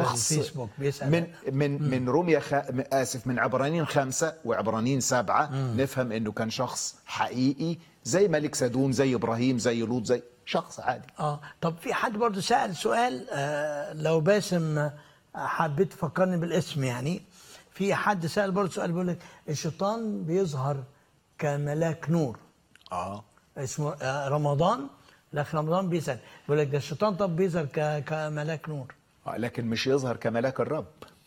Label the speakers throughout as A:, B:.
A: شخص
B: الفيسبوك بيسأل
A: من من من روميا خ... م- اسف من عبرانيين خمسه وعبرانيين سبعه نفهم انه كان شخص حقيقي زي ملك سدوم زي ابراهيم زي لوط زي شخص عادي
B: اه طب في حد برضه سأل سؤال آه لو باسم آه، حبيت تفكرني بالاسم يعني في حد سأل برضه سؤال بيقول لك الشيطان بيظهر كملاك نور
A: اه
B: اسمه آه رمضان الاخ رمضان بيسأل بيقول لك ده الشيطان طب بيظهر ك- كملاك نور
A: آه، لكن مش يظهر كملاك الرب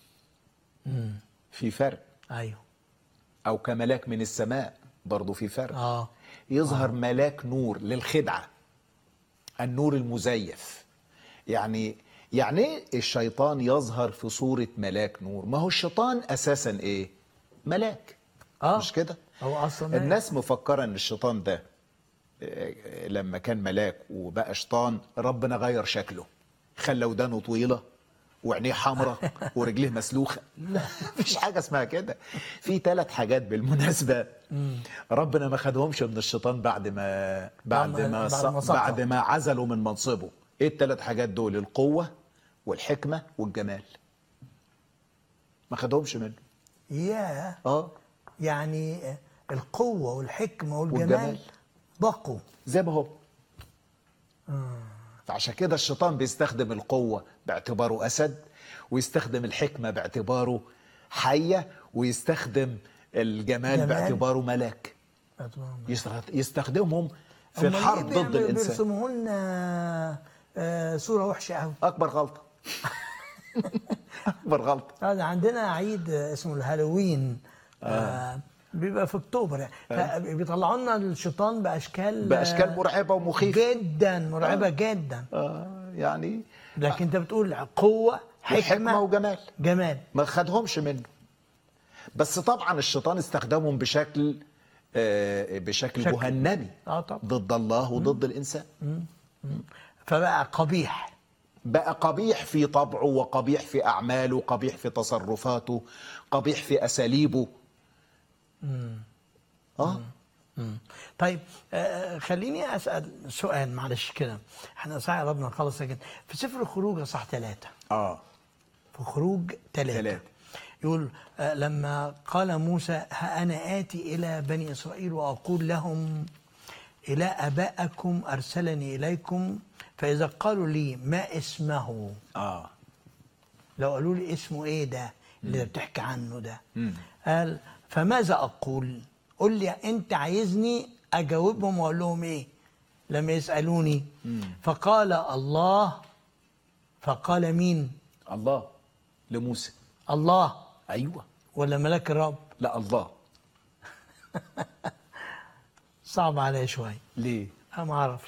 A: في فرق
B: ايوه
A: او كملاك من السماء برضه في فرق
B: اه
A: يظهر ملاك نور للخدعه النور المزيف يعني يعني ايه الشيطان يظهر في صوره ملاك نور ما هو الشيطان اساسا ايه ملاك
B: آه.
A: مش كده
B: هو اصلا ملاك.
A: الناس مفكره ان الشيطان ده آه، لما كان ملاك وبقى شيطان ربنا غير شكله خلى ودانه طويله وعينيه حمراء ورجليه مسلوخه لا مفيش حاجه اسمها كده في ثلاث حاجات بالمناسبه ربنا ما خدهمش من الشيطان بعد ما بعد
B: بعد-
A: ما
B: بعد ما
A: ص-
B: سقط.
A: بعد ما عزله من منصبه ايه الثلاث حاجات دول القوه والحكمه والجمال ما خدهمش منه
B: ياه
A: اه
B: يعني آه، القوة والحكمة والجمال,
A: والجمال.
B: بقوا
A: زي ما هو فعشان كده الشيطان بيستخدم القوة باعتباره أسد ويستخدم الحكمة باعتباره حية ويستخدم الجمال
B: جمال.
A: باعتباره ملاك يستخد- يستخدمهم في
B: أمال
A: الحرب
B: ليه
A: ضد
B: بيعملوا-
A: الإنسان
B: بيرسموا لنا آه، صورة وحشة قوي
A: أكبر غلطة أكبر غلطة
B: هذا عندنا عيد آه، اسمه الهالوين آه. بيبقى في اكتوبر يعني بيطلعوا لنا الشيطان باشكال
A: بأشكال
B: آه،
A: مرعبة ومخيفة
B: جدا مرعبه جدا
A: آه يعني
B: لكن انت بتقول قوه حكمه,
A: وحكمة وجمال
B: جمال
A: ما خدهمش منه بس طبعا الشيطان استخدمهم بشكل آه، بشكل
B: شكل.
A: جهنمي
B: اه طبعا
A: ضد الله وضد الإنسان
B: فبقى قبيح
A: بقى قبيح في طبعه وقبيح في أعماله قبيح في تصرفاته قبيح في أساليبه آه
B: مم. طيب آه خليني اسال سؤال معلش كده احنا ساعه قربنا نخلص لكن في سفر الخروج اصح ثلاثه
A: آه
B: في خروج ثلاثة
A: ثلاثة.
B: يقول آه، لما قال موسى ها أنا آتي إلى بني إسرائيل وأقول لهم إلى أبائكم أرسلني إليكم فإذا قالوا لي ما اسمه
A: آه
B: لو قالوا لي اسمه إيه ده اللي بتحكي عنه ده قال فماذا أقول قل لي أنت عايزني أجاوبهم وأقول لهم إيه لما يسألوني فقال الله فقال مين
A: الله لموسى
B: الله
A: أيوة
B: ولا ملاك الرب
A: لا الله
B: صعب عليا شوي
A: ليه
B: انا ما اعرفش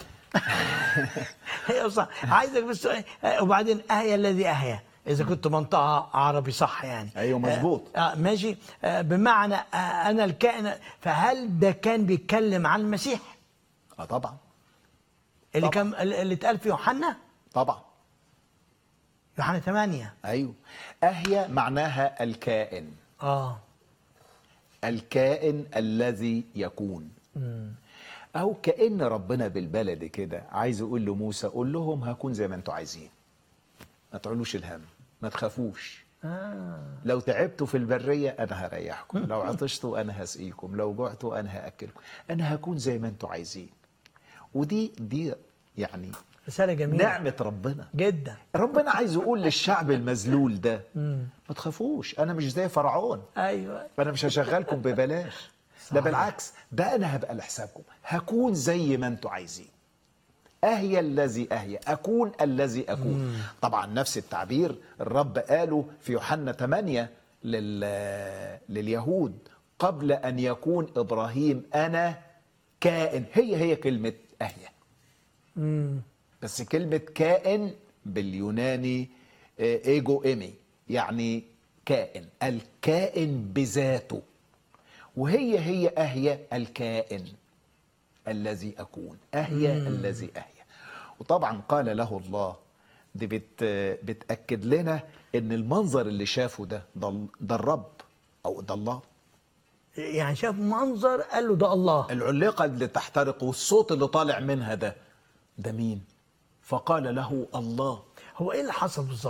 B: هي صح عايزك بس آه، وبعدين اهيا الذي اهيا اذا كنت منطقه عربي صح يعني
A: أيوة مظبوط.
B: آه آه، ماشي آه بمعنى آه انا الكائن فهل ده كان بيتكلم عن المسيح
A: آه طبعا
B: اللي
A: طبعا.
B: كان اللي اتقال في يوحنا
A: طبعا
B: يوحنا 8
A: أيوة أهي معناها الكائن
B: اه
A: الكائن الذي يكون أو كأن ربنا بالبلد كده عايز يقول لموسى قول لهم هكون زي ما انتوا عايزين ما تعلوش الهم ما تخافوش
B: اه
A: لو تعبتوا في البرية أنا هريحكم لو عطشتوا أنا هسقيكم لو جعتوا أنا هأكلكم أنا هكون زي ما انتوا عايزين ودي دي يعني
B: رساله جميله
A: نعمة ربنا
B: جدا
A: ربنا عايز يقول للشعب المذلول ده ما تخافوش أنا مش زي فرعون
B: ايوه
A: انا مش هشغلكم ببلاش ده
B: صحيح.
A: بالعكس ده انا هبقى لحسابكم هكون زي ما انتوا عايزين اهي الذي اهي اكون الذي اكون طبعا نفس التعبير الرب قاله في يوحنا 8 لل... لليهود قبل ان يكون ابراهيم انا كائن هي هي كلمه اهي
B: مم.
A: بس كلمة كائن باليوناني آه، ايجو ايمي يعني كائن الكائن بذاته وهي هي أهي الكائن الذي أكون أهي الذي أهي وطبعا قال له الله دي بت بتأكد لنا إن المنظر اللي شافه ده ده, ده الرب أو ده الله
B: يعني شاف منظر قال له ده الله
A: العليقة اللي تحترق والصوت اللي طالع منها ده ده مين؟ فقال له الله
B: هو ايه اللي حصل بالظبط